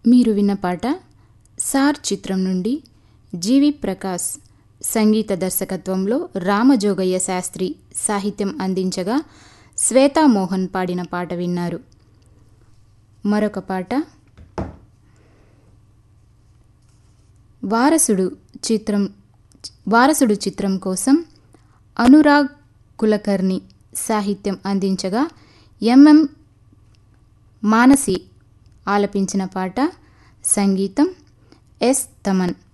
మీరు విన్న పాట సార్ చిత్రం నుండి జీవి ప్రకాష్ సంగీత దర్శకత్వంలో రామజోగయ్య శాస్త్రి సాహిత్యం అందించగా శ్వేతా మోహన్ పాడిన పాట విన్నారు మరొక పాట వారసుడు చిత్రం వారసుడు చిత్రం కోసం అనురాగ్ కులకర్ణి సాహిత్యం అందించగా ఎంఎం మానసి ఆలపించిన పాట సంగీతం ఎస్ తమన్